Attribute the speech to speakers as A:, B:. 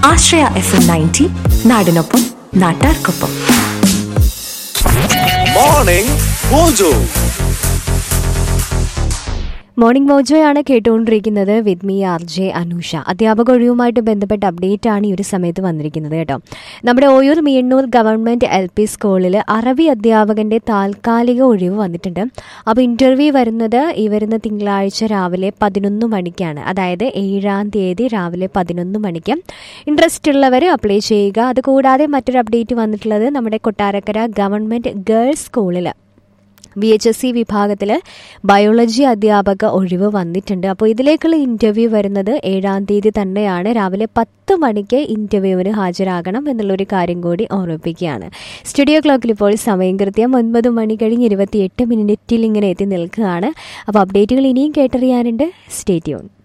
A: ആശ്രയ F M ninety നാടിനൊപ്പം നാട്ടാർക്കൊപ്പം
B: morning mojo
C: morning മോജോയാണ് കേട്ടുകൊണ്ടിരിക്കുന്നത് with me R J Anusha അധ്യാപക ഒഴിവുമായിട്ട് ബന്ധപ്പെട്ട അപ്ഡേറ്റ് ആണ് ഈ ഒരു സമയത്ത് വന്നിരിക്കുന്നത് കേട്ടോ നമ്മുടെ Oyoor Meennoor government L P സ്കൂളിൽ അറബി അധ്യാപകന്റെ താൽക്കാലിക ഒഴിവ് വന്നിട്ടുണ്ട് അപ്പോൾ ഇന്റർവ്യൂ വരുന്നത് ഈ വരുന്ന തിങ്കളാഴ്ച രാവിലെ പതിനൊന്ന് മണിക്കാണ് അതായത് ഏഴാം തീയതി രാവിലെ പതിനൊന്ന് മണിക്ക് ഇൻട്രസ്റ്റ് ഉള്ളവർ അപ്ലൈ ചെയ്യുക അതുകൂടാതെ മറ്റൊരു അപ്ഡേറ്റ് വന്നിട്ടുള്ളത് നമ്മുടെ കൊട്ടാരക്കര ഗവൺമെന്റ് ഗേൾസ് സ്കൂളിൽ ബി എച്ച് എസ് സി വിഭാഗത്തിൽ ബയോളജി അധ്യാപക ഒഴിവ് വന്നിട്ടുണ്ട് അപ്പോൾ ഇതിലേക്കുള്ള ഇൻ്റർവ്യൂ വരുന്നത് ഏഴാം തീയതി തന്നെയാണ് രാവിലെ പത്ത് മണിക്ക് ഇൻ്റർവ്യൂവിന് ഹാജരാകണം എന്നുള്ളൊരു കാര്യം കൂടി ഓർമ്മിപ്പിക്കുകയാണ് സ്റ്റുഡിയോ ക്ലോക്കിൽ ഇപ്പോൾ സമയം കൃത്യം ഒൻപത് മണി കഴിഞ്ഞ് ഇരുപത്തിയെട്ട് മിനിറ്റിൽ ഇങ്ങനെ എത്തി നിൽക്കുകയാണ് അപ്പോൾ അപ്ഡേറ്റുകൾ ഇനിയും കേട്ടറിയാനുണ്ട് സ്റ്റേ ട്യൂൺ